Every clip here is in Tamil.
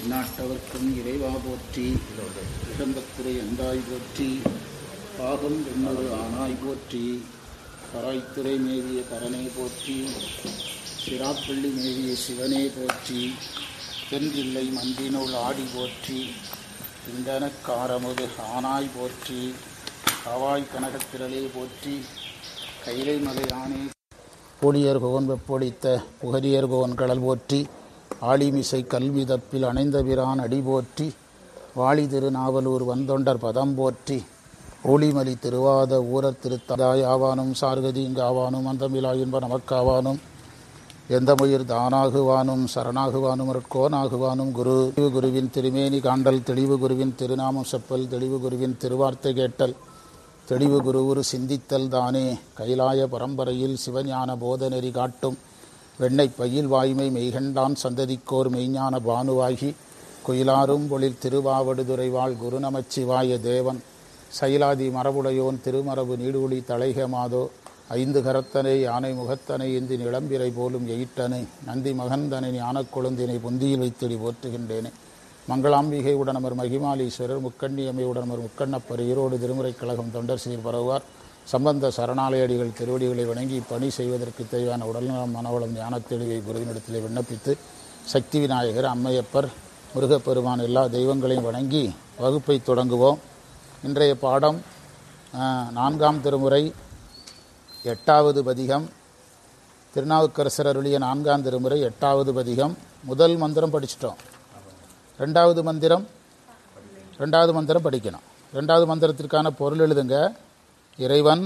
எந்நாட்டவர்க்கும் இறைவா போற்றி இகம்பத்துறை எந்தாய் போற்றி பாகம் வெண்ணொரு ஆனாய் போற்றி பராய்த்துறை மேவிய பரனே போற்றி சிராப்பள்ளி மேவிய சிவனே போற்றி தென்றில்லை மந்தினுள் ஆடி போற்றி இந்தனக்காரமுது ஆனாய் போற்றி காவாய் கனகத்திரளே போற்றி கைலை மலை ஆனே பொடியர் கோன் வெப்பொழித்த புகரியர் கோன் கடல் போற்றி ஆளிமிசை கல்வி தப்பில் அணைந்த பிரான் அடி போற்றி வாழி திருநாவலூர் வந்தொண்டர் பதம் போற்றி ஊழிமலி திருவாத ஊரர் திருத்ததாய் ஆவானும் சார்கதி இங்காவானும் அந்தமிழா இன்ப நமக்காவானும் எந்த முயிர் தானாகுவானும் சரணாகுவானும் கோனாகுவானும் குரு குருவின் திருமேனி காண்டல் தெளிவு குருவின் திருநாமம் செப்பல் தெளிவு குருவின் திருவார்த்தை கேட்டல் தெளிவு குருவுரு சிந்தித்தல் தானே கைலாய பரம்பரையில் சிவஞான போதநெறி காட்டும் வெண்ணை பயில் வாய்மை மெய்கண்டான் சந்ததிக்கோர் மெய்ஞான பானுவாகி குயிலாரும் பொழில் திருவாவடுதுறை வாழ் குருநமச்சிவாய தேவன் சைலாதி மரபுடையோன் திருமரபு நீடுஒளி தலைக மாதோ ஐந்து கரத்தனை யானை முகத்தனை இந்தி நிளம்பிரை போலும் எயிட்டனை நந்தி மகந்தனை ஞானக் கொழுந்தினை புந்தியில் வைத்தடி போற்றுகின்றேனே மங்களாம்பிகை உடனமர் மகிமாலீஸ்வரர் முக்கண்ணியம்மை உடனமர் முக்கண்ணப்பர் ஈரோடு திருமுறை கழகம் தொண்டர் சீர் பரவுவார் சம்பந்த சரணாலயடிகள் திருவடிகளை வணங்கி பணி செய்வதற்கு தேவையான உடல்நலம் மனவளம் ஞானத் தெளிவை குருவினிடத்திலே விண்ணப்பித்து சக்தி விநாயகர் அம்மையப்பர் முருகப்பெருமான் எல்லா தெய்வங்களையும் வணங்கி வகுப்பை தொடங்குவோம் இன்றைய பாடம் நான்காம் திருமுறை எட்டாவது பதிகம் திருநாவுக்கரசர் அருளிய நான்காம் திருமுறை எட்டாவது பதிகம் முதல் மந்திரம் படிச்சிட்டோம் ரெண்டாவது மந்திரம் ரெண்டாவது மந்திரம் படிக்கணும் ரெண்டாவது மந்திரத்திற்கான பொருள் எழுதுங்க இறைவன்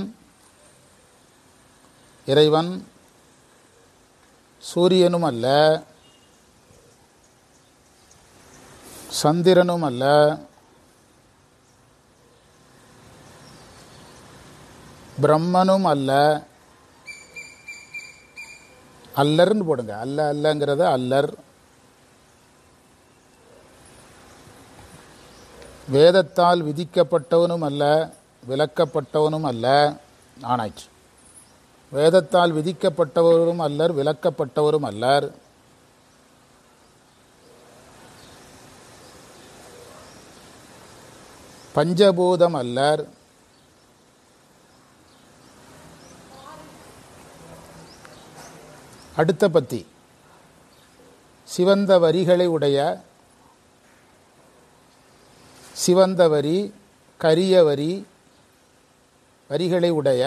இறைவன் சூரியனும் அல்ல சந்திரனும் அல்ல பிரம்மனும் அல்ல அல்லர்னு போடுங்க அல்ல அல்லங்கிறத அல்லர் வேதத்தால் விதிக்கப்பட்டவனும் அல்ல விலக்கப்பட்டவனும் அல்ல ஆனாய்ச்சு வேதத்தால் விதிக்கப்பட்டவரும் அல்லர் விலக்கப்பட்டவரும் அல்லர் பஞ்சபூதம் அல்லர் அடுத்த பத்தி சிவந்த வரிகளை உடைய சிவந்த வரி கரிய வரி வரிகளை உடைய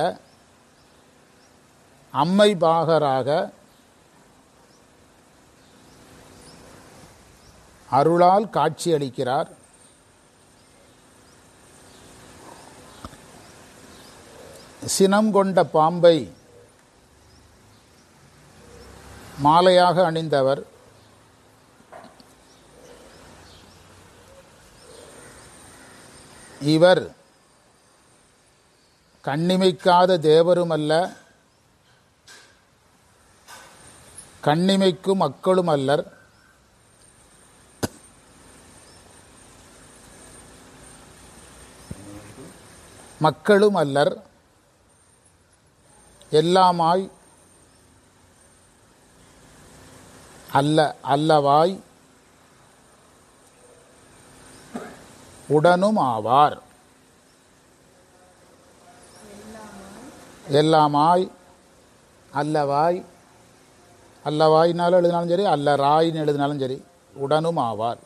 அம்மை பாகராக அருளால் காட்சியளிக்கிறார் சினம் கொண்ட பாம்பை மாலையாக அணிந்தவர் இவர் கண்ணிமைக்காத தேவரும் அல்ல கண்ணிமைக்கும் மக்களும் அல்லர் மக்களும் அல்லர் எல்லாமாய் அல்ல அல்லவாய் உடனும் ஆவார் எல்லாமாய் அல்லவாய் அல்லவாய்னாலும் எழுதினாலும் சரி அல்ல ராயின்னு எழுதினாலும் சரி உடனும் ஆவார்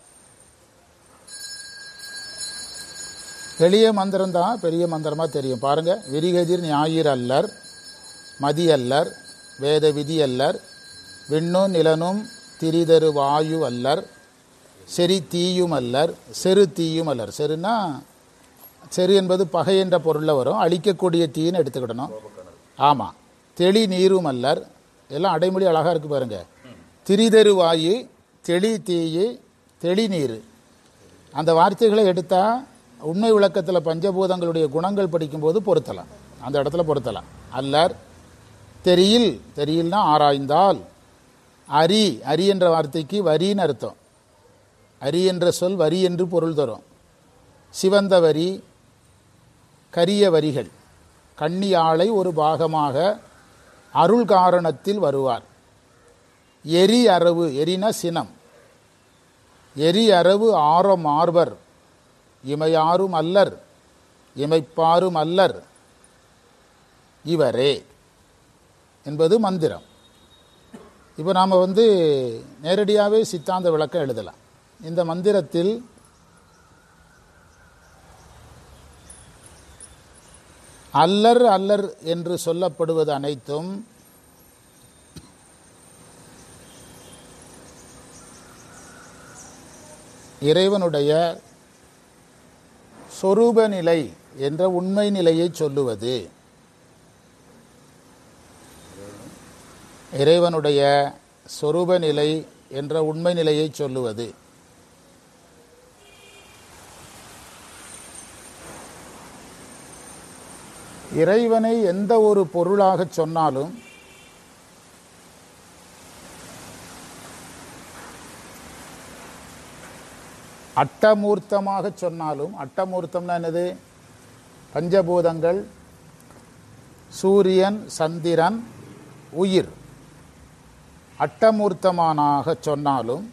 எளிய மந்திரம் தான் பெரிய மந்திரமாக தெரியும் பாருங்க விரிகதிர் ஞாயிறு அல்லர் மதி அல்லர் வேத விதி அல்லர் விண்ணும் நிலனும் திரிதரு வாயு அல்லர் செரி தீயும் அல்லர் செரு தீயும் அல்லர் செருனா செரு என்பது பகை என்ற பொருளில் வரும் அழிக்கக்கூடிய தீன்னு எடுத்துக்கிடணும் ஆமாம் தெளி நீரும் அல்லர் எல்லாம் அடைமொழி அழகாக இருக்குது பாருங்க திரிதரு வாயு தெளி தீயு தெளி நீர் அந்த வார்த்தைகளை எடுத்தால் உண்மை விளக்கத்தில் பஞ்சபூதங்களுடைய குணங்கள் படிக்கும்போது பொருத்தலாம் அந்த இடத்துல பொருத்தலாம் அல்லர் தெரியில் தெரியில்னா ஆராய்ந்தால் அரி அரி என்ற வார்த்தைக்கு வரின்னு அர்த்தம் அரி என்ற சொல் வரி என்று பொருள் தரும் சிவந்த வரி கரிய வரிகள் கன்னியாளை ஒரு பாகமாக அருள் காரணத்தில் வருவார் எரி அரவு எரினா சினம் எரி அரவு ஆரம் ஆர்வர் இமையாரும் அல்லர் இமைப்பாரும் அல்லர் இவரே என்பது மந்திரம் இப்போ நாம் வந்து நேரடியாகவே சித்தாந்த விளக்கம் எழுதலாம் இந்த மந்திரத்தில் அல்லர் அல்லர் என்று சொல்லப்படுவது அனைத்தும் இறைவனுடைய சொரூப நிலை என்ற உண்மை நிலையை சொல்லுவது இறைவனுடைய சொரூப நிலை என்ற உண்மை நிலையை சொல்லுவது இறைவனை எந்த ஒரு பொருளாகச் சொன்னாலும் அட்டமூர்த்தமாக சொன்னாலும் அட்டமூர்த்தம்னா என்னது பஞ்சபூதங்கள் சூரியன் சந்திரன் உயிர் அட்டமூர்த்தமானாக சொன்னாலும்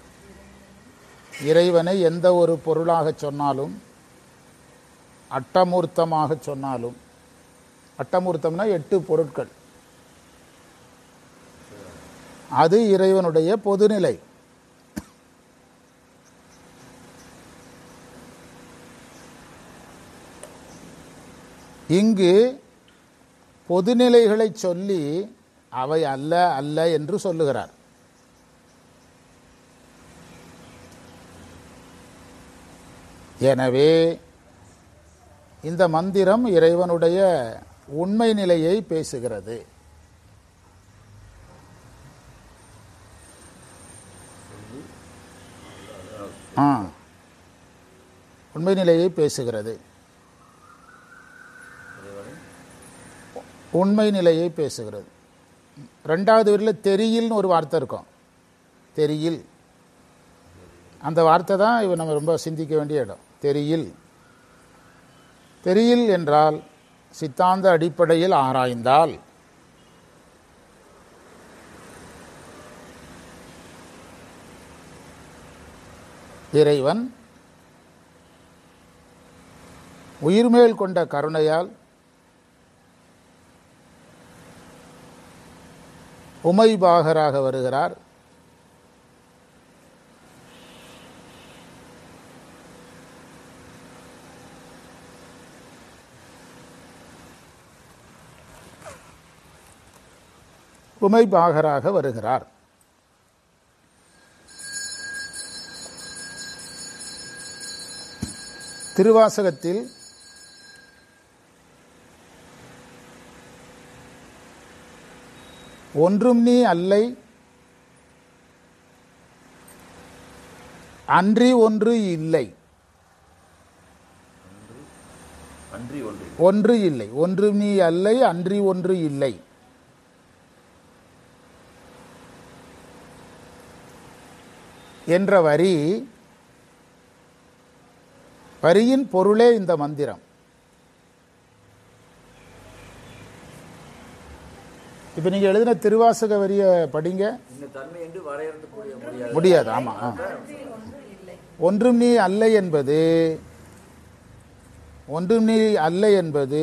இறைவனை எந்த ஒரு பொருளாக சொன்னாலும் அட்டமூர்த்தமாக சொன்னாலும் அட்டமூர்த்தம்னா எட்டு பொருட்கள் அது இறைவனுடைய பொதுநிலை இங்கு பொதுநிலைகளை சொல்லி அவை அல்ல அல்ல என்று சொல்லுகிறார் எனவே இந்த மந்திரம் இறைவனுடைய உண்மை நிலையை பேசுகிறது ஆ உண்மை நிலையை பேசுகிறது உண்மை நிலையை பேசுகிறது ரெண்டாவது வரியில் தெரியில்னு ஒரு வார்த்தை இருக்கும் தெரியில் அந்த வார்த்தை தான் இவ நம்ம ரொம்ப சிந்திக்க வேண்டிய இடம் தெரியில் தெரியில் என்றால் சித்தாந்த அடிப்படையில் ஆராய்ந்தால் இறைவன் உயிர்மேல் கொண்ட கருணையால் உமைபாகராக வருகிறார் உமைபாகராக வருகிறார் திருவாசகத்தில் ஒன்றும் நீ அல்லை அன்றி ஒன்று இல்லை அன்றி ஒன்று ஒன்று இல்லை ஒன்றும் நீ அல்லை அன்றி ஒன்று இல்லை என்ற வரி வரியின் பொருளே இந்த மந்திரம் இப்போ நீங்கள் எழுதின திருவாசக வரியை படிங்க இந்த தன்மை என்று வரையறுக்கக்கூடிய முடியாது முடியாது ஆமாம் ஆ. ஒன்றும் நீ அல்ல என்பது ஒன்றும் நீ அல்ல என்பது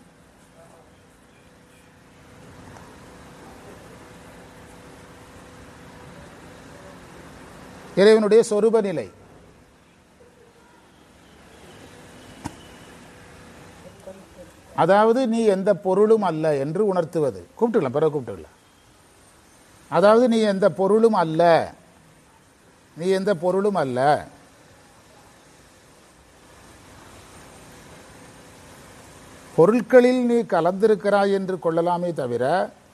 இறைவனுடைய சொரூப நிலை அதாவது நீ எந்த பொருளும் அல்ல என்று உணர்த்துவது கூப்பிட்டுக்கலாம் பிறகு கூப்பிட்டுக்கலாம் அதாவது நீ எந்த பொருளும் அல்ல நீ எந்த பொருளும் அல்ல பொருட்களில் நீ கலந்திருக்கிறாய் என்று கொள்ளலாமே தவிர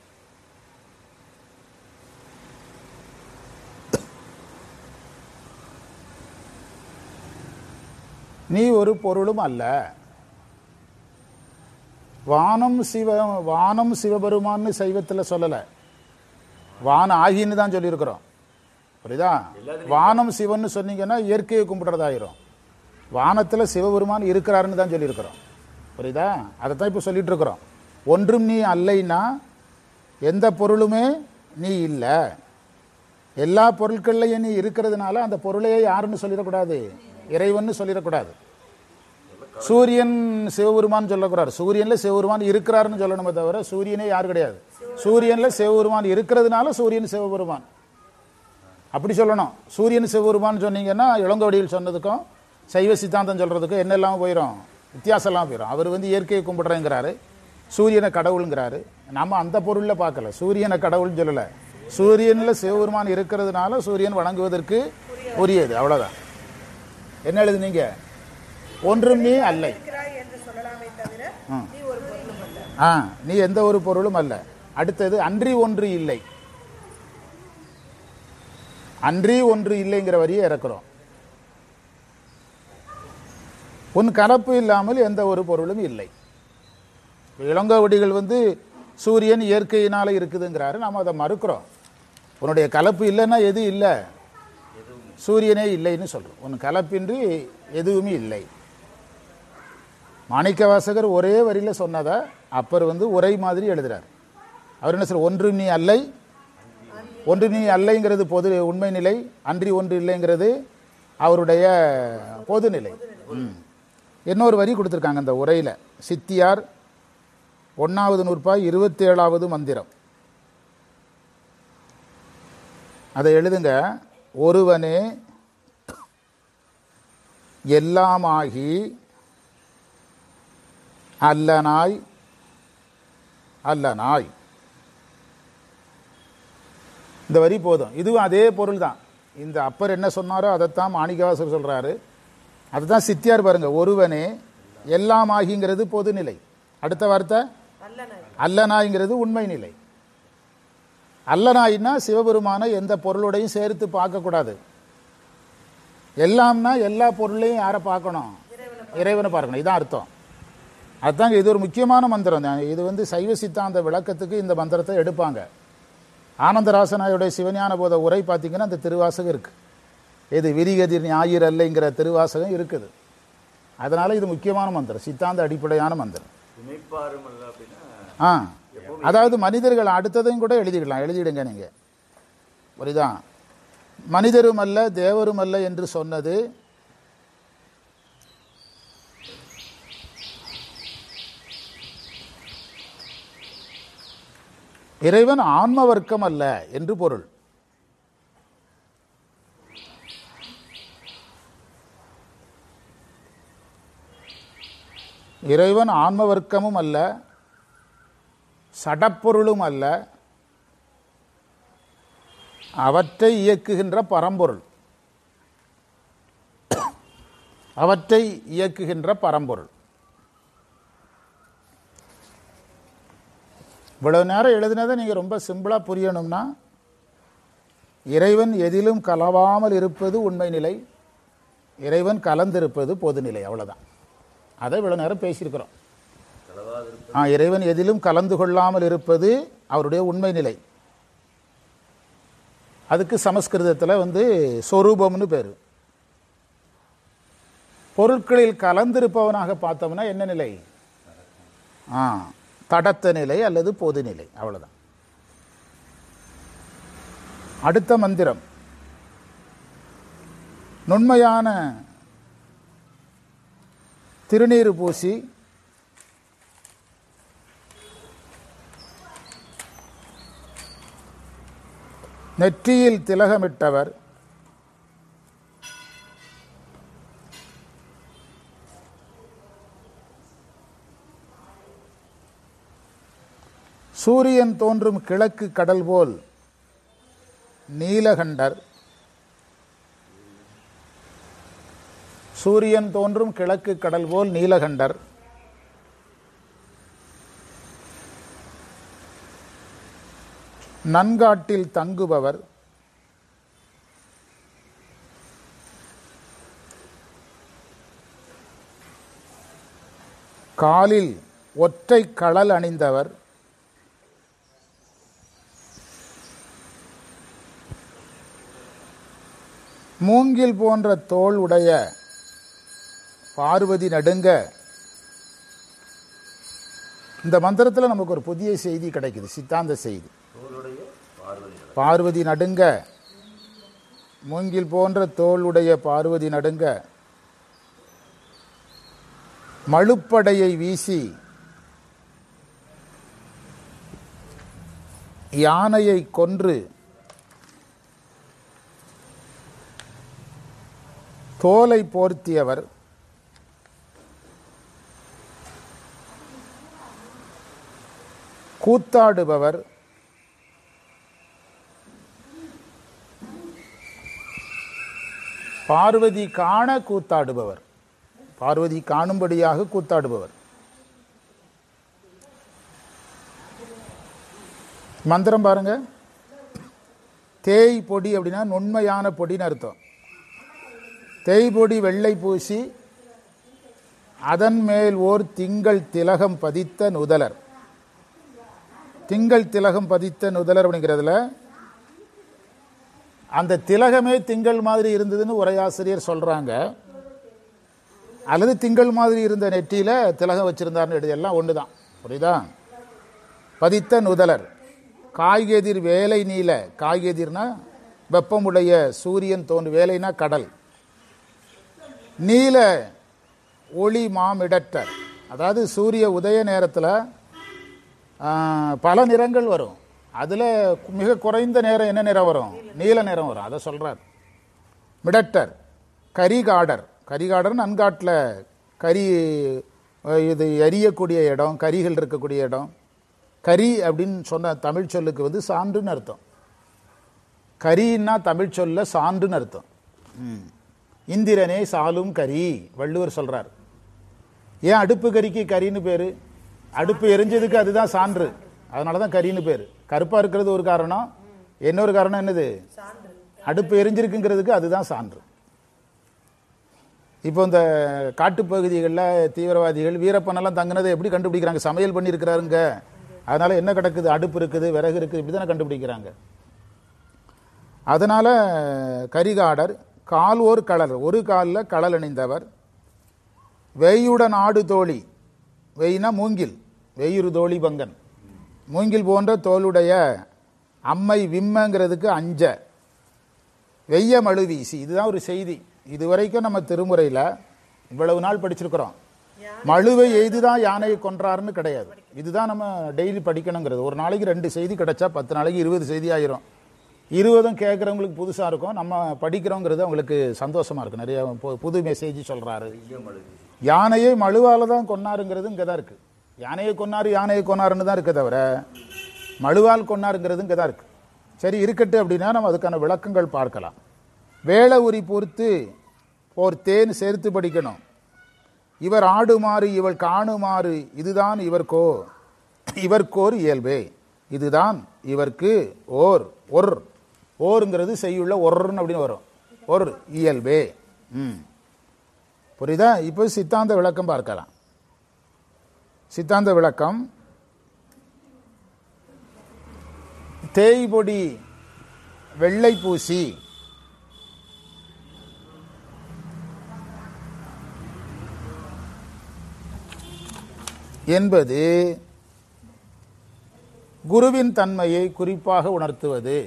நீ ஒரு பொருளும் அல்ல வானம் சிவ வானம் சிவபெருமான்னு சைவத்தில் சொல்லலை வான ஆகின்னு தான் சொல்லியிருக்கிறோம் புரியுதா வானம் சிவன்னு சொன்னீங்கன்னா இயற்கையை கும்பிடுறதாயிரும் வானத்தில் சிவபெருமான் இருக்கிறாருன்னு தான் சொல்லியிருக்கிறோம் புரியுதா அதை தான் இப்போ சொல்லிட்டு இருக்கிறோம் ஒன்றும் நீ அல்லைன்னா எந்த பொருளுமே நீ இல்லை எல்லா பொருட்கள்லையும் நீ இருக்கிறதுனால அந்த பொருளையே யாருன்னு சொல்லிடக்கூடாது இறைவன்னு சொல்லிடக்கூடாது சூரியன் சிவபெருமான் சொல்லக்கூடாது சூரியன்ல சிவபெருமான் இருக்கிறாருன்னு சொல்லணுமே தவிர சூரியனே யார் கிடையாது சூரியன்ல சிவபெருமான் இருக்கிறதுனால சூரியன் சிவபெருமான் அப்படி சொல்லணும் சூரியன் சிவபெருமான் சொன்னீங்கன்னா இளங்கோடியில் சொன்னதுக்கும் சைவ சித்தாந்தம் சொல்றதுக்கும் என்ன இல்லாமல் போயிடும் வித்தியாசம் எல்லாம் போயிடும் அவர் வந்து இயற்கையை கும்பிடுறேங்கிறாரு சூரியனை கடவுளுங்கிறாரு நம்ம அந்த பொருளில் பார்க்கல சூரியனை கடவுள்னு சொல்லலை சூரியனில் சிவபெருமான் இருக்கிறதுனால சூரியன் வணங்குவதற்கு உரியது அவ்வளோதான் என்ன எழுதுனீங்க ஒன்றும் நீ அல்லை இருக்கிறாய் என்று சொல்லலாமே தவிர நீ ஒரு பொருளும் அல்ல ஆ நீ எந்த ஒரு பொருளும் அல்ல அடுத்தது அன்றி ஒன்று இல்லை அன்றி ஒன்று இல்லைங்கிற வரியை இறக்குறோம் உன் கலப்பு இல்லாமல் எந்த ஒரு பொருளும் இல்லை இளங்கோவடிகள் வந்து சூரியன் இயற்கையினால இருக்குதுங்கிறாரு நாம அதை மறுக்கிறோம் உன்னுடைய கலப்பு இல்லைன்னா எது இல்லை சூரியனே இல்லைன்னு சொல்றோம் உன் கலப்பின்றி எதுவுமே இல்லை மாணிக்கவாசகர் ஒரே வரியில சொன்னதை அப்பர் வந்து உரை மாதிரி எழுதுறார் அவர் என்ன சொல்ற ஒன்று நீ அல்லை ஒன்று நீ அல்லைங்கிறது பொது உண்மை நிலை அன்றி ஒன்று இல்லைங்கிறது அவருடைய பொதுநிலை ம். இன்னொரு வரி கொடுத்துருக்காங்க அந்த உரையில சித்தியார் ஒன்னாவது நூற்பாய் இருபத்தி ஏழாவது மந்திரம் அதை எழுதுங்க ஒருவனே எல்லாமாகி அல்லனாய் அல்லனாய் இந்த வரி போதும் இதுவும் அதே பொருள் தான் இந்த அப்பர் என்ன சொன்னாரோ அதைத்தான் மாணிக்கவாசர் சொல்றாரு அதுதான் சித்தியார் பாருங்க ஒருவனே எல்லாமாகிங்கிறது பொதுநிலை அடுத்த வார்த்தை அல்லனாய் அல்லனாய்ங்கிறது உண்மை நிலை அல்லனாய்னா சிவபெருமான எந்த பொருளோடையும் சேர்த்து பார்க்கக்கூடாது எல்லாம்னா எல்லா பொருளையும் யாரை பார்க்கணும் இறைவனை பார்க்கணும் இதான் அர்த்தம் அதுதாங்க இது ஒரு முக்கியமான மந்திரம் தான். இது வந்து சைவ சித்தாந்த விளக்கத்துக்கு இந்த மந்திரத்தை எடுப்பாங்க ஆனந்தராசனாயுடைய சிவஞான போத உரை பார்த்தீங்கன்னா அந்த திருவாசகம் இருக்கு இது விரிகதிர் ஞாயிறு அல்லைங்கிற திருவாசகம் இருக்குது அதனால இது முக்கியமான மந்திரம் சித்தாந்த அடிப்படையான மந்திரம் இமைப்பாரும் அல்ல அப்படின்னா ஆ அதாவது மனிதர்கள் அடுத்ததையும் கூட எழுதிடலாம் எழுதிடுங்க நீங்க புரியுதா மனிதரும் அல்ல தேவரும் அல்ல என்று சொன்னது இறைவன் ஆன்ம வர்க்கம் அல்ல என்று பொருள் இறைவன் ஆன்ம வர்க்கமும் அல்ல சடப்பொருளும் அல்ல அவற்றை இயக்குகின்ற பரம்பொருள் அவற்றை இயக்குகின்ற பரம்பொருள் இவ்வளவு நேரம் எழுதினதை நீங்கள் ரொம்ப சிம்பிளாக புரியணும்னா இறைவன் எதிலும் கலவாமல் இருப்பது உண்மை நிலை இறைவன் கலந்திருப்பது பொதுநிலை அவ்வளவுதான் அதை இவ்வளவு நேரம் பேசியிருக்கிறோம் ஆ இறைவன் எதிலும் கலந்து கொள்ளாமல் இருப்பது அவருடைய உண்மை நிலை அதுக்கு சமஸ்கிருதத்தில் வந்து சொரூபம்னு பேர் பொருட்களில் கலந்திருப்பவனாக பார்த்தோம்னா என்ன நிலை ஆ தடத்த நிலை அல்லது பொது நிலை அவ்வளவுதான் அடுத்த மந்திரம் நுண்மையான திருநீறு பூசி நெற்றியில் திலகமிட்டவர் சூரியன் தோன்றும் கிழக்கு கடல் போல் நீலகண்டர் சூரியன் தோன்றும் கிழக்கு கடல் போல் நீலகண்டர் நன்காட்டில் தங்குபவர் காலில் ஒற்றை களல் அணிந்தவர் மூங்கில் போன்ற தோல் உடைய பார்வதி நடுங்க இந்த மந்திரத்தில் நமக்கு ஒரு புதிய செய்தி கிடைக்குது சித்தாந்த செய்தி தோளுடைய பார்வதி பார்வதி நடுங்க மூங்கில் போன்ற தோளுடைய பார்வதி நடுங்க மழுப்படையை வீசி யானையை கொன்று தோலை போர்த்தியவர் கூத்தாடுபவர் பார்வதி காண கூத்தாடுபவர் பார்வதி காணும்படியாக கூத்தாடுபவர் மந்திரம் பாருங்க தேய் பொடி அப்படின்னா நுண்மையான பொடின்னு அர்த்தம் தேய் பொடி வெள்ளை பூசி அதன் மேல் ஓர் திங்கள் திலகம் பதித்த நுதலர் திங்கள் திலகம் பதித்த நுதலர் அப்படிங்கிறதுல அந்த திலகமே திங்கள் மாதிரி இருந்ததுன்னு உரையாசிரியர் சொல்றாங்க அல்லது திங்கள் மாதிரி இருந்த நெற்றியில திலகம் வச்சிருந்தார்னு எழுதி எல்லாம் ஒண்ணுதான் புரியுதா பதித்த நுதலர் காய்கதிர் வேலை நீல காய்கதிர்னா வெப்பமுடைய சூரியன் தோன்று வேலைனா கடல் நீல ஒளி மாமிடற்றர் அதாவது சூரிய உதய நேரத்தில் பல நிறங்கள் வரும் அதில் மிக குறைந்த நேரம் என்ன நிறம் வரும் நீல நிறம் வரும் அதை சொல்கிறார் மிடட்டர் கரிகாடர் கரிகாடர் நன்காட்டில் கரி அஹ், இது எரியக்கூடிய இடம் கரிகள் இருக்கக்கூடிய இடம் கரி அப்படின்னு சொன்ன தமிழ் சொல்லுக்கு வந்து சான்றுன்னு அர்த்தம் கரின்னா தமிழ் சொல்ல சான்றுன்னு அர்த்தம் ம். இந்திரனே சாலும் கரி வள்ளுவர் சொல்றார் ஏன் அடுப்பு கரிக்கு கரின்னு பேரு அடுப்பு எரிஞ்சதுக்கு அதுதான் சான்று அதனால தான் கரின்னு பேரு கருப்பா இருக்கிறது ஒரு காரணம் இன்னொரு காரணம் என்னது அடுப்பு எரிஞ்சிருக்குங்கிறதுக்கு அதுதான் சான்று இப்போ இந்த காட்டுப்பகுதிகளில் தீவிரவாதிகள் வீரப்பனெல்லாம் தங்கினதை எப்படி கண்டுபிடிக்கிறாங்க சமையல் பண்ணியிருக்கிறாருங்க அதனால என்ன கிடக்குது அடுப்பு இருக்குது விறகு இருக்குது இப்படி தானே கண்டுபிடிக்கிறாங்க அதனால கரிகாடர் கால் ஓர் களர் ஒரு காலில் களல் அணிந்தவர் வெய்யுடன் ஆடு தோழி வெய்னா மூங்கில் வெய்யுறு தோழி பங்கன் மூங்கில் போன்ற தோளுடைய அம்மை விம்மங்கிறதுக்கு அஞ்ச வெய்ய மழு வீசி இதுதான் ஒரு செய்தி இதுவரைக்கும் நம்ம திருமுறையில் இவ்வளவு நாள் படிச்சிருக்கிறோம் மழுவை எய்துதான் யானையை கொன்றாருன்னு கிடையாது இதுதான் நம்ம டெய்லி படிக்கணுங்கிறது ஒரு நாளைக்கு ரெண்டு செய்தி கிடைச்சா பத்து நாளைக்கு இருபது செய்தி ஆயிரும் இருபதும் கேட்குறவங்களுக்கு புதுசாக இருக்கும் நம்ம படிக்கிறோங்கிறது அவங்களுக்கு சந்தோஷமா இருக்கும் நிறைய பு- புது மெசேஜ் சொல்றாரு யானையை மழுவால தான் கொன்னாருங்கிறது இங்கே தான் இருக்கு யானையை கொன்னாரு யானையை கொன்னாருன்னு தான் இருக்க தவிர மழுவால் கொன்னாருங்கிறது இங்கே தான் இருக்கு சரி இருக்கட்டும் அப்படின்னா நம்ம அதுக்கான விளக்கங்கள் பார்க்கலாம் வேள உரி பொறுத்து ஓர் தேன் சேர்த்து படிக்கணும் இவர் ஆடுமாறு இவள் காணுமாறு இதுதான் இவர்க்கோ இவர்க்கோர் இயல்பே இதுதான் இவர்க்கு ஓர் ஒர் ஓருங்கிறது செய்யுள்ள ஒர்ன்னு அப்படின்னு வரும் ஒரு இயல்பே ம் புரியுதா இப்போ சித்தாந்த விளக்கம் பார்க்கலாம் சித்தாந்த விளக்கம் தேய்பொடி வெள்ளை பூசி என்பது குருவின் தன்மையை குறிப்பாக உணர்த்துவது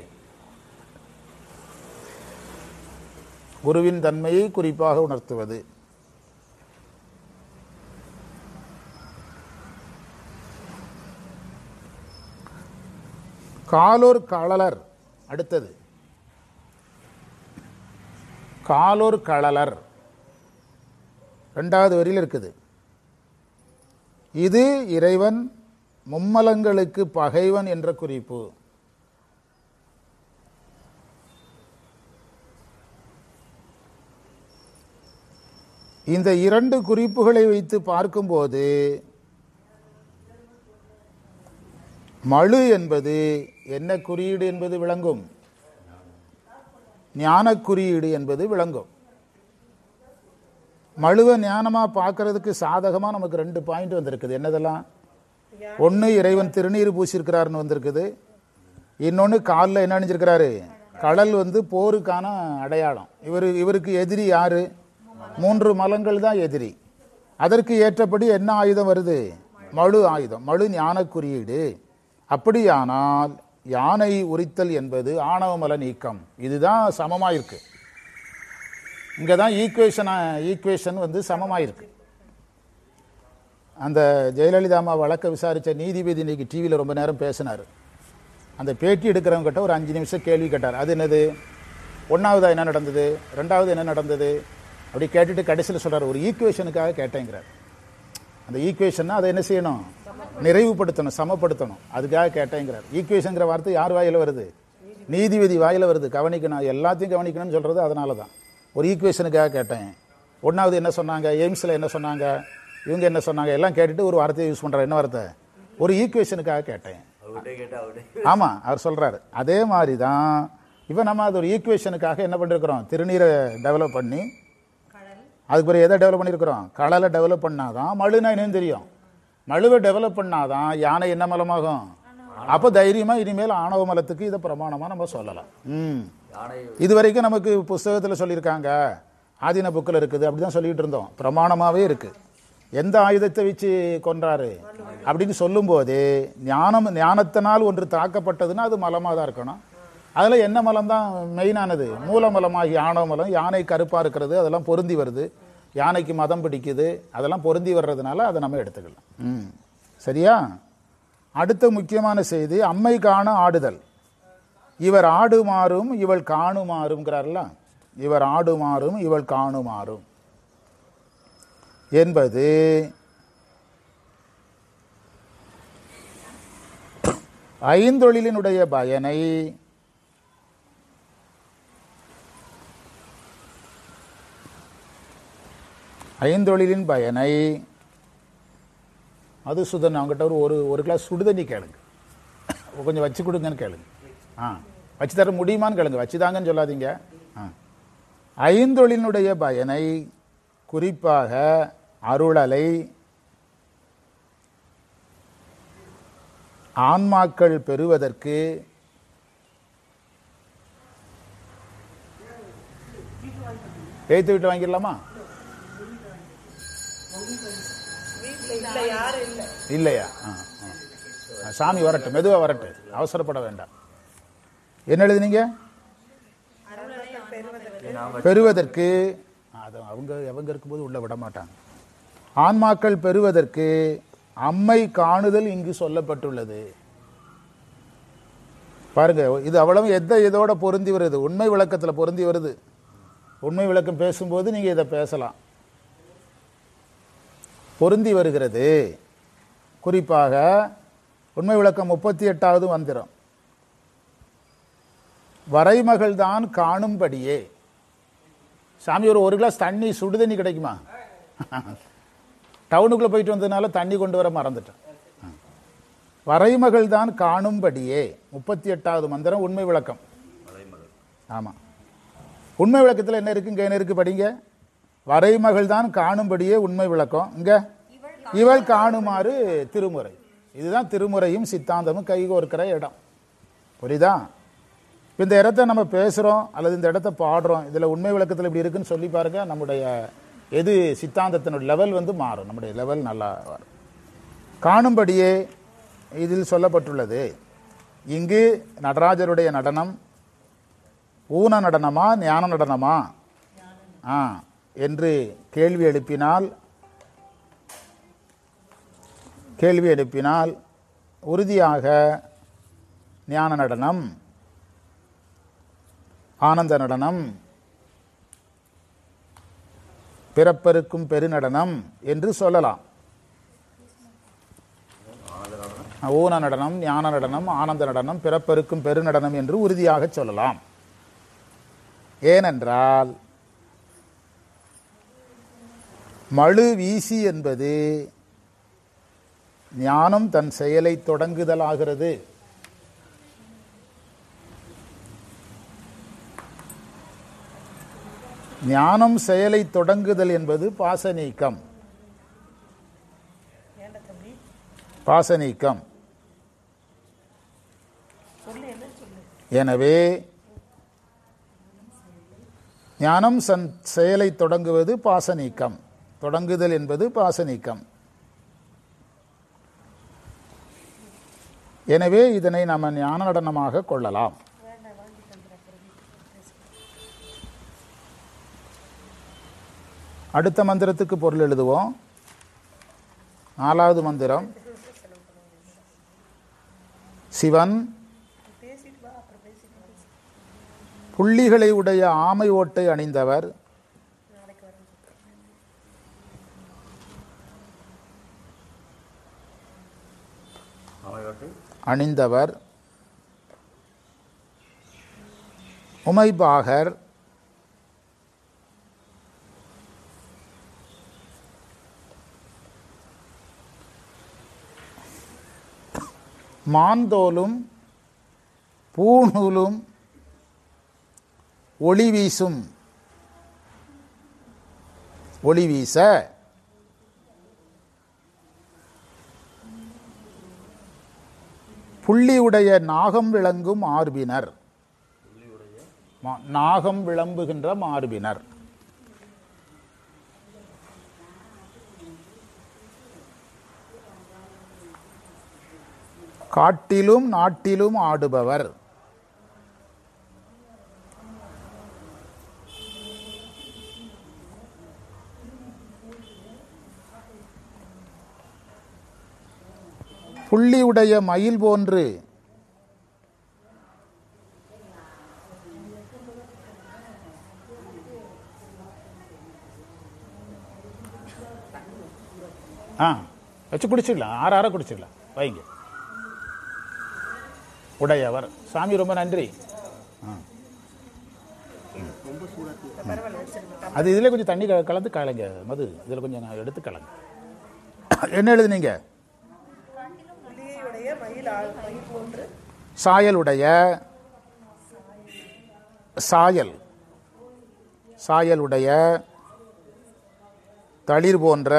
குருவின் தன்மையை குறிப்பாக உணர்த்துவது காலோர் களலர் அடுத்தது காலோர் களலர் ரெண்டாவது வரியில் இருக்குது இது இறைவன் மும்மலங்களுக்கு பகைவன் என்ற குறிப்பு இந்த இரண்டு குறிப்புகளை வைத்து பார்க்கும்போது மழு என்பது என்ன குறியீடு என்பது விளங்கும் ஞான குறியீடு என்பது விளங்கும் மழுவை ஞானமா பார்க்கறதுக்கு சாதகமா நமக்கு ரெண்டு பாயிண்ட் வந்திருக்குது என்னதெல்லாம் ஒன்று இறைவன் திருநீர் பூசியிருக்கிறாருன்னு வந்திருக்குது இன்னொன்று காலில் என்ன அணிஞ்சிருக்கிறாரு கடல் வந்து போருக்கான அடையாளம் இவர் இவருக்கு எதிரி யாரு மூன்று மலங்கள் தான் எதிரி அதற்கு ஏற்றபடி என்ன ஆயுதம் வருது மழு ஆயுதம் மழு ஞான குறியீடு அப்படியானால் யானை உரித்தல் என்பது ஆணவமல நீக்கம் இதுதான் சமமாயிருக்கு இங்கே தான் ஈக்குவேஷன் ஈக்குவேஷன் வந்து சமமாயிருக்கு அந்த ஜெயலலிதா அம்மா வழக்கை விசாரித்த நீதிபதி இன்னைக்கு டிவியில் ரொம்ப நேரம் பேசினார் அந்த பேட்டி எடுக்கிறவங்க கிட்ட ஒரு அஞ்சு நிமிஷம் கேள்வி கேட்டார் அது என்னது ஒன்றாவதா என்ன நடந்தது ரெண்டாவது என்ன நடந்தது அப்படி கேட்டுட்டு கடைசியில் சொல்றார் ஒரு ஈக்குவேஷனுக்காக கேட்டேங்கிறார் அந்த ஈக்குவேஷன்னா அதை என்ன செய்யணும் நிறைவுபடுத்தணும் சமப்படுத்தணும் அதுக்காக கேட்டேங்கிறார் ஈக்குவேஷனுங்கிற வார்த்தை யார் வாயில வருது நீதிபதி வாயில வருது கவனிக்கணும் எல்லாத்தையும் கவனிக்கணும்னு சொல்றது அதனால தான் ஒரு ஈக்குவேஷனுக்காக கேட்டேன் ஒன்றாவது என்ன சொன்னாங்க எய்ம்ஸில் என்ன சொன்னாங்க இவங்க என்ன சொன்னாங்க எல்லாம் கேட்டுட்டு ஒரு வார்த்தையை யூஸ் பண்றாரு என்ன வார்த்தை ஒரு ஈக்குவேஷனுக்காக கேட்டேன் அவர்கிட்ட கேட்டா அவர்கிட்ட ஆமா அவர் சொல்றாரு அதே மாதிரி தான் இப்போ நம்ம அது ஒரு ஈக்குவேஷனுக்காக என்ன பண்ணிருக்கிறோம் திருநீரை டெவலப் பண்ணி அதுக்கு பிறகு எதை டெவலப் பண்ணியிருக்கிறோம் கடலை டெவலப் பண்ணாதான் மழுனா என்னன்னு தெரியும் மழுவை டெவலப் பண்ணாதான் யானை என்ன மலமாகும் அப்போ தைரியமா இனிமேல் ஆணவ மலத்துக்கு இதை பிரமாணமா நம்ம சொல்லலாம் ம் யானை இது வரைக்கும் நமக்கு புஸ்தகத்தில் சொல்லியிருக்காங்க ஆதீன புக்கில் இருக்குது அப்படி தான் சொல்லிட்டு இருந்தோம் பிரமாணமாகவே இருக்கு எந்த ஆயுதத்தை வச்சு கொன்றாரு அப்படின்னு சொல்லும்போதே ஞானம் ஞானத்தினால் ஒன்று தாக்கப்பட்டதுன்னா அது மலமாக தான் இருக்கணும் அதில் என்ன மலம் தான் மெயினானது மூலமலமாகி ஆணவ மலம் யானை கருப்பாக இருக்கிறது அதெல்லாம் பொருந்தி வருது யானைக்கு மதம் பிடிக்குது அதெல்லாம் பொருந்தி வர்றதுனால அதை நம்ம எடுத்துக்கலாம் ம் சரியா அடுத்த முக்கியமான செய்தி அம்மை காண ஆடுதல் இவர் ஆடுமாறும் இவள் காணுமாறுங்கிறார்ல இவர் ஆடுமாறும் இவள் காணுமாறும் என்பது ஐந்தொழிலினுடைய பயனை ஐந்தொழிலின் பயனை மதுசூதன் அவங்ககிட்ட ஒரு ஒரு ஒரு கிளாஸ் சுடுதண்ணி கேளுங்க கொஞ்சம் வச்சு கொடுங்கன்னு கேளுங்க ஆ வச்சு தர முடியுமான்னு கேளுங்க வச்சுதாங்கன்னு சொல்லாதீங்க ஆ ஐந்தொழிலினுடைய பயனை குறிப்பாக அருளலை ஆன்மாக்கள் பெறுவதற்கு ஏத்து விட்டு வாங்கிடலாமா வீட்டுல இல்ல யாரும் இல்ல இல்லையா ஆ, ஆ. சாமி வரட்டும் மெதுவா வரட்டும் அவசரப்பட வேண்டாம் என்ன எழுதுனீங்க அருளத்தை பெறுவதற்கு நாம பெறுவதற்கு அது அவங்க அவங்க இருக்கும்போது உள்ள விட மாட்டாங்க ஆன்மாக்கள் பெறுவதற்கு அம்மை காணுதல் இங்கு சொல்லப்பட்டுள்ளது பாருங்க இது அவ்வளவு எந்த இதோட பொருந்தி வருது உண்மை விளக்கத்துல பொருந்தி வருது உண்மை விளக்கம் பேசும்போது நீங்க இதை பேசலாம் பொருந்தி வருகிறது குறிப்பாக உண்மை விளக்கம் முப்பத்தி எட்டாவது மந்திரம் வரைமகள் தான் காணும்படியே சாமி ஒரு ஒரு கிளாஸ் தண்ணி சுடு தண்ணி கிடைக்குமா டவுனுக்குள்ள போயிட்டு வந்ததுனால தண்ணி கொண்டு வர மறந்துட்டேன் வரைமகள் தான் காணும்படியே முப்பத்தி எட்டாவது மந்திரம் உண்மை விளக்கம் ஆமா உண்மை விளக்கத்தில் என்ன இருக்கு இங்க என்ன இருக்கு படிங்க வரைமகள் தான் காணும்படியே உண்மை விளக்கம் இங்க இவள் காணுமாறு திருமுறை இதுதான் திருமுறையும் சித்தாந்தமும் கைகோர்க்கிற இடம் புரியுதா இப்ப இந்த இடத்த நம்ம பேசுறோம் அல்லது இந்த இடத்த பாடுறோம் இதுல உண்மை விளக்கத்தில் இப்படி இருக்குன்னு சொல்லி பாருங்க நம்முடைய எது சித்தாந்தத்தினுடைய லெவல் வந்து மாறும் நம்முடைய லெவல் நல்லா வரும் காணும்படியே இதில் சொல்லப்பட்டுள்ளது இங்கு நடராஜருடைய நடனம் ஊன நடனமா ஞான நடனமா ஆ என்று கேள்வி எழுப்பினால் கேள்வி எழுப்பினால் உறுதியாக ஞான நடனம் ஆனந்த நடனம் பிறப்பருக்கும் பெருநடனம் என்று சொல்லலாம் ஊன நடனம் ஞான நடனம் ஆனந்த நடனம் பிறப்பருக்கும் பெருநடனம் என்று உறுதியாக சொல்லலாம் ஏனென்றால் மழு வீசி என்பது ஞானம் தன் செயலை தொடங்குதலாகிறது ஞானம் செயலை தொடங்குதல் என்பது பாசநீக்கம் ஏன்டா தம்பி பாசநீக்கம் சொல்லு என்ன சொல்லு எனவே ஞானம் சன் செயலை தொடங்குவது பாசநீக்கம் தொடங்குதல் என்பது பாசநீக்கம் எனவே இதனை நம்ம ஞான நடனமாக கொள்ளலாம் அடுத்த மந்திரத்துக்கு பொருள் எழுதுவோம் நாலாவது மந்திரம் சிவன் புள்ளிகளை உடைய ஆமை ஓட்டை அணிந்தவர் அணிந்தவர் உமைபாகர் மாந்தோலும் பூநூலும் ஒளி வீசும் ஒளி வீச புள்ளியுடைய நாகம் விளங்கும் மார்பினர் மா- நாகம் விளம்புகின்ற மார்பினர் காட்டிலும் நாட்டிலும் ஆடுபவர் புள்ளியுடைய மயில் போன்று ஆ வச்சு குடிச்சிடலாம் ஆற ஆற குடிச்சிடலாம் வைங்க உடையவர் சாமி ரொம்ப நன்றி ஆ. அது இதில் கொஞ்சம் தண்ணி க- கலந்து கலங்க மது இதில் கொஞ்சம் நான் எடுத்து கலங்க என்ன எழுதுனீங்க புலியுடைய மயில் ஆள் மயில் போன்று சாயலுடைய சாயல் சாயலுடைய தளிர் போன்ற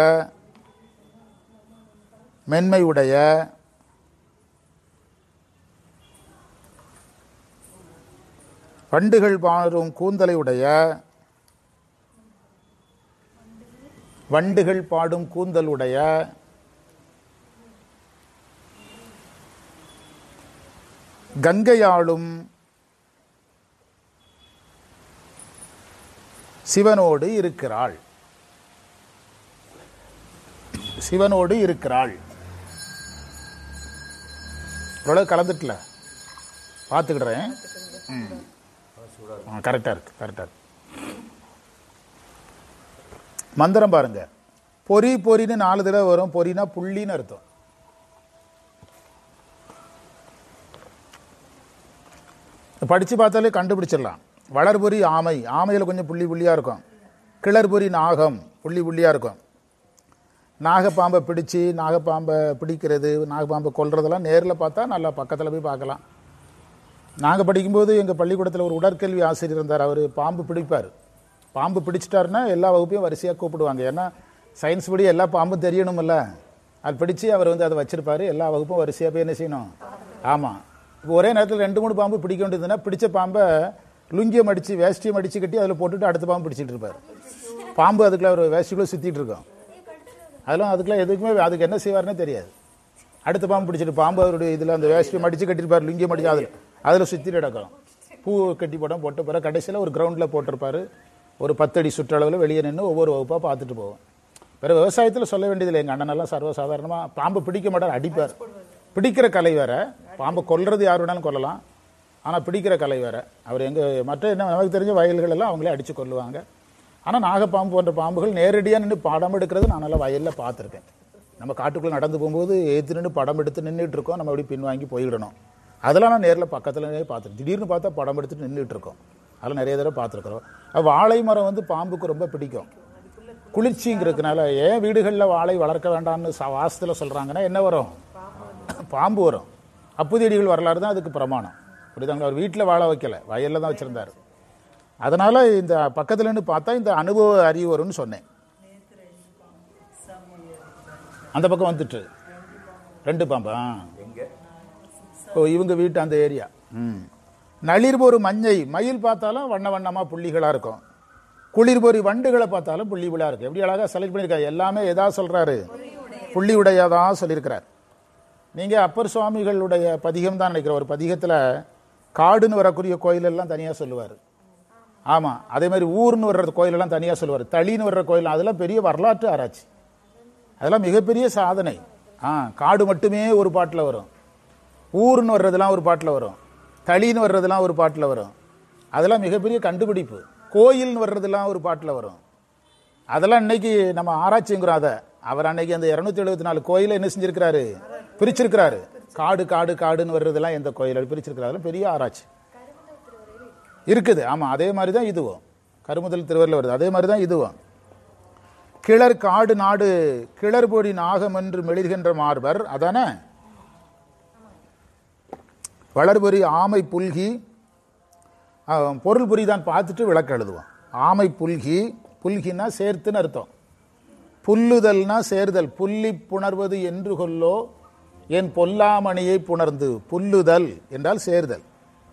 மென்மையுடைய வண்டுகள் பாடும் கூந்தலை உடைய வண்டுகள் பாடும் கூந்தலுடைய கங்கையாளும் சிவனோடு இருக்கிறாள் சிவனோடு இருக்கிறாள் ஓரளவு கலந்துட்டல பார்த்துக்கிடுறேன் கரெக்டாக இருக்கு கரெக்டாக இருக்கு மந்திரம் பாருங்க பொறி பொறின்னு நாலு தடவை வரும் பொறினா புள்ளின்னு அர்த்தம் படித்து பார்த்தாலே கண்டுபிடிச்சிடலாம் வளர்பொறி ஆமை ஆமையில் கொஞ்சம் புள்ளி புள்ளியாக இருக்கும் கிளர்பொறி நாகம் புள்ளி புள்ளியாக இருக்கும் நாகப்பாம்பை பிடிச்சி நாகப்பாம்பை பிடிக்கிறது நாகப்பாம்பை கொல்றதெல்லாம் நேரில் பார்த்தா நல்லா பக்கத்தில் போய் பார்க்கலாம் நாங்கள் படிக்கும்போது எங்கள் பள்ளிக்கூடத்தில் ஒரு உடற்கல்வி ஆசிரியர் இருந்தார் அவர் பாம்பு பிடிப்பார் பாம்பு பிடிச்சிட்டாருன்னா எல்லா வகுப்பையும் வரிசையாக கூப்பிடுவாங்க ஏன்னா சயின்ஸ் படி எல்லா பாம்பும் தெரியணுமில்ல அது பிடிச்சி அவர் வந்து அதை வச்சிருப்பாரு எல்லா வகுப்பும் வரிசையாக போய் என்ன செய்யணும் ஆமாம் இப்போ ஒரே நேரத்தில் ரெண்டு மூணு பாம்பு பிடிக்க வேண்டியதுன்னா பிடிச்ச பாம்பை லுங்கியம் அடித்து வேஷ்டியம் அடித்து கட்டி அதில் போட்டுட்டு அடுத்த பாம்பு பிடிச்சிட்டு இருப்பார் பாம்பு அதுக்குள்ள ஒரு வேஷ்டிக்குள்ளே சுற்றிட்டு இருக்கோம் அதெல்லாம் அதுக்கெல்லாம் எதுக்குமே அதுக்கு என்ன செய்வார்னே தெரியாது அடுத்த பாம்பு பிடிச்சிட்டு பாம்பு அவருடைய இதில் அந்த வேஷ்டியை மடித்து கட்டியிருப்பார் லுங்கியம் அடிச்சு அதில் அதில் சுற்றி நடக்கும் பூ கட்டி போட்டோம் போட்ட பிறகு கடைசியில் ஒரு கிரவுண்டில் போட்டிருப்பாரு ஒரு பத்தடி சுற்றளவில் வெளியே நின்று ஒவ்வொரு வகுப்பாக பார்த்துட்டு போவோம் வேறு விவசாயத்தில் சொல்ல வேண்டியதில்லை எங்கள் அண்ணனெல்லாம் சர்வசாதாரணமாக பாம்பு பிடிக்க மாட்டார் அடிப்பார் பிடிக்கிற கலை வேற பாம்பை கொல்றது யார் வேணாலும் கொல்லலாம் ஆனால் பிடிக்கிற கலை வேற அவர் எங்கள் மற்ற என்ன நமக்கு தெரிஞ்ச வயல்கள் எல்லாம் அவங்களே அடித்து கொல்லுவாங்க ஆனால் நாகப்பாம்பு போன்ற பாம்புகள் நேரடியாக நின்று படம் எடுக்கிறது நான் நல்லா வயலில் பார்த்துருக்கேன் நம்ம காட்டுக்குள்ளே நடந்து போகும்போது ஏற்று நின்று படம் எடுத்து நின்றுட்டு இருக்கோம் நம்ம அப்படி பின்வாங்கி போயிடணும் அதெல்லாம் நான் நேரில் பக்கத்தில் பார்த்துருக்கேன் திடீர்னு பார்த்தா படம் எடுத்துட்டு நின்றுட்டு இருக்கோம் அதெல்லாம் நிறைய தடவை பார்த்துருக்குறோம் அது வாழை மரம் வந்து பாம்புக்கு ரொம்ப பிடிக்கும் குளிர்ச்சிங்கிறதுனால ஏன் வீடுகளில் வாழை வளர்க்க வேண்டாம்னு ச- வாசத்துல சொல்கிறாங்கன்னா என்ன வரும் பாம்பு வரும் அப்புதியடிகள் வரலாறு தான் அதுக்கு பிரமாணம் புரியுதாங்களா அவர் வீட்டில் வாழ வைக்கல வயலில் தான் வச்சுருந்தார் அதனால் இந்த பக்கத்துல இருந்து பார்த்தா இந்த அனுபவ அறிவு வரும்னு சொன்னேன் அந்த பக்கம் வந்துட்டு ரெண்டு பாம்பா ஓ இவங்க வீட்டு அந்த ஏரியா ம் நளிர் ஒரு மஞ்சை மயில் பார்த்தாலும் வண்ண வண்ணமாக புள்ளிகளாக இருக்கும் குளிர் பொறி வண்டுகளை பார்த்தாலும் புள்ளி புள்ளியாக இருக்கும் எப்படி அழகாக செலக்ட் பண்ணியிருக்காரு எல்லாமே எதா சொல்கிறாரு புள்ளி உடையதா சொல்லியிருக்கிறார் நீங்க அப்பர் சுவாமிகளுடைய பதிகம் தான் நினைக்கிற ஒரு பதிகத்துல காடுன்னு வரக்கூடிய கோயில் எல்லாம் தனியா சொல்லுவார் ஆமா அதே மாதிரி ஊர்னு வர்ற கோயில் எல்லாம் தனியா சொல்லுவார் தளின்னு வர்ற கோயில் அதெல்லாம் பெரிய வரலாற்று ஆராய்ச்சி அதெல்லாம் மிகப்பெரிய சாதனை ஆ காடு மட்டுமே ஒரு பாட்டில் வரும் ஊர்னு வர்றதெல்லாம் ஒரு பாட்டில் வரும் தளின்னு வர்றதெல்லாம் ஒரு பாட்டில் வரும் அதெல்லாம் மிகப்பெரிய கண்டுபிடிப்பு கோயில்னு வர்றதெல்லாம் ஒரு பாட்டில் வரும் அதெல்லாம் இன்னைக்கு நம்ம ஆராய்ச்சிங்கிறோம் அதை அவர் அன்னைக்கு அந்த இரநூத்தி எழுபத்தி நாலு கோயிலை என்ன செஞ்சிருக்கிறாரு பிரிச்சிருக்கிறாரு காடு காடு காடுன்னு வர்றதெல்லாம் எந்த கோயில் பிரிச்சிருக்கிறாரு அதெல்லாம் பெரிய ஆராய்ச்சி இருக்குது ஆமா அதே மாதிரி தான் இதுவும் கருமுதல் திருவரில் வருது அதே மாதிரி தான் இதுவும் கிளர் காடு நாடு கிளர்பொடி நாகம் என்று மெளிர்கின்ற மார்பர் அதானே வளர்பொறி ஆமை புல்கி ஆ, பொருள் புரி தான் பார்த்துட்டு விளக்கு எழுதுவோம் ஆமை புல்கி புல்கினா சேர்த்துன்னு அர்த்தம் புல்லுதல்னா சேர்தல் புல்லி புணர்வது என்று கொல்லோ என் பொல்லாமணியை புணர்ந்து புல்லுதல் என்றால் சேர்தல்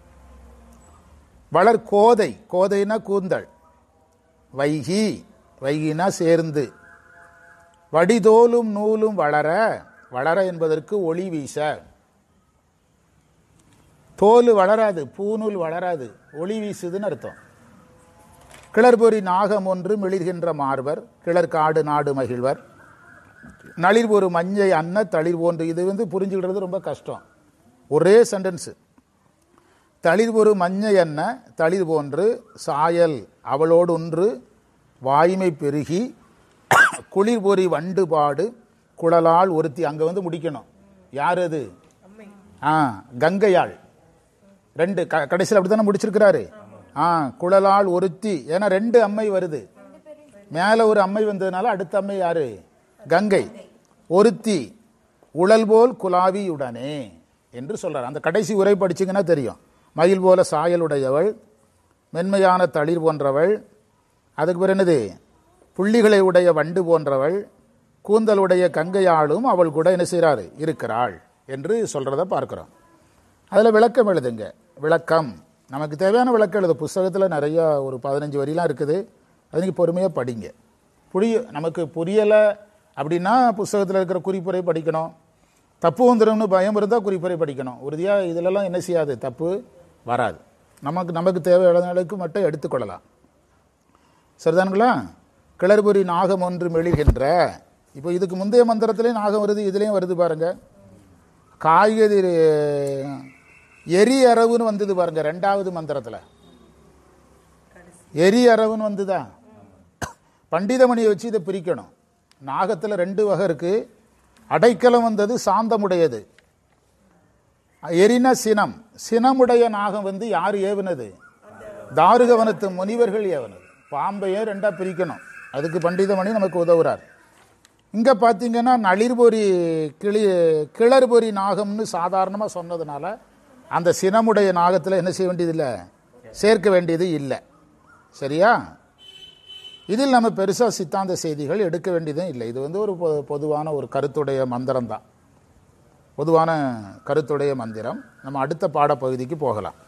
வளர் கோதை கோதைனா கூந்தல் வைகி வைகினா சேர்ந்து வடிதோலும் நூலும் வளர வளர என்பதற்கு ஒளி வீச தோல் வளராது பூநூல் வளராது ஒளி வீசுதுன்னு அர்த்தம் கிளர்பொறி நாகம் ஒன்று மிளிர்கின்ற மார்பர் கிளர் காடு நாடு மகிழ்வர் நளிர் ஒரு மஞ்சை அன்ன தளிர் போன்று இது வந்து புரிஞ்சுக்கிறது ரொம்ப கஷ்டம் ஒரே சென்டென்ஸு தளிர் ஒரு மஞ்சை அன்ன தளிர் போன்று சாயல் அவளோடு ஒன்று வாய்மை பெருகி குளிர் பொறி வண்டு பாடு குழலால் ஒருத்தி அங்கே வந்து முடிக்கணும் யார் அது ஆ கங்கையாள் ரெண்டு க கடைசியில் அப்படி தானே முடிச்சிருக்கிறாரு ஆ குழலால் ஒருத்தி ஏன்னா ரெண்டு அம்மை வருது மேலே ஒரு அம்மை வந்ததுனால அடுத்த அம்மை யாரு கங்கை ஒருத்தி உழல் போல் குலாவியுடனே என்று சொல்றார் அந்த கடைசி உரை படிச்சீங்கன்னா தெரியும் மயில் போல சாயலுடையவள் மென்மையான தளிர் போன்றவள் அதுக்கு பிறகு என்னது புள்ளிகளை உடைய வண்டு போன்றவள் கூந்தலுடைய கங்கையாளும் அவள் கூட என்ன செய்கிறாரு இருக்கிறாள் என்று சொல்றத பார்க்கிறோம் அதில் விளக்கம் எழுதுங்க விளக்கம் நமக்கு தேவையான விளக்கம் எழுது புஸ்தகத்தில் நிறைய ஒரு பதினஞ்சு வரிலாம் இருக்குது அது நீங்கள் பொறுமையாக படிங்க புரிய நமக்கு புரியலை அப்படின்னா புஸ்தகத்தில் இருக்கிற குறிப்புரை படிக்கணும் தப்பு வந்துடும்னு பயம் இருந்தால் குறிப்புரை படிக்கணும் உறுதியாக இதிலெல்லாம் என்ன செய்யாது தப்பு வராது நமக்கு நமக்கு தேவையான அளவுக்கு மட்டும் எடுத்துக்கொள்ளலாம் சரிதானுங்களா கிளர்புரி நாகம் ஒன்று மெளிகின்ற இப்போ இதுக்கு முந்தைய மந்திரத்திலையும் நாகம் வருது இதுலேயும் வருது பாருங்க காய்கறி எரி அரவுன்னு வந்தது பாருங்க ரெண்டாவது மந்திரத்தில் எரி அரவுன்னு வந்துதா பண்டிதமணியை வச்சு இதை பிரிக்கணும் நாகத்தில் ரெண்டு வகை இருக்கு அடைக்கலம் வந்தது சாந்தமுடையது எரின சினம் சினமுடைய நாகம் வந்து யார் ஏவுனது தாருகவனத்து முனிவர்கள் ஏவனது பாம்பையே ரெண்டா பிரிக்கணும் அதுக்கு பண்டிதமணி நமக்கு உதவுறார் இங்க பாத்தீங்கன்னா நளிர்பொறி கிளி கிளர்பொறி நாகம்னு சாதாரணமாக சொன்னதுனால அந்த சினமுடைய நாகத்தில் என்ன செய்ய வேண்டியதில்லை சேர்க்க வேண்டியது இல்லை சரியா இதில் நம்ம பெருசாக சித்தாந்த செய்திகள் எடுக்க வேண்டியதும் இல்லை இது வந்து ஒரு பொ- பொதுவான ஒரு கருத்துடைய மந்திரம் தான் பொதுவான கருத்துடைய மந்திரம் நம்ம அடுத்த பாடப்பகுதிக்கு போகலாம்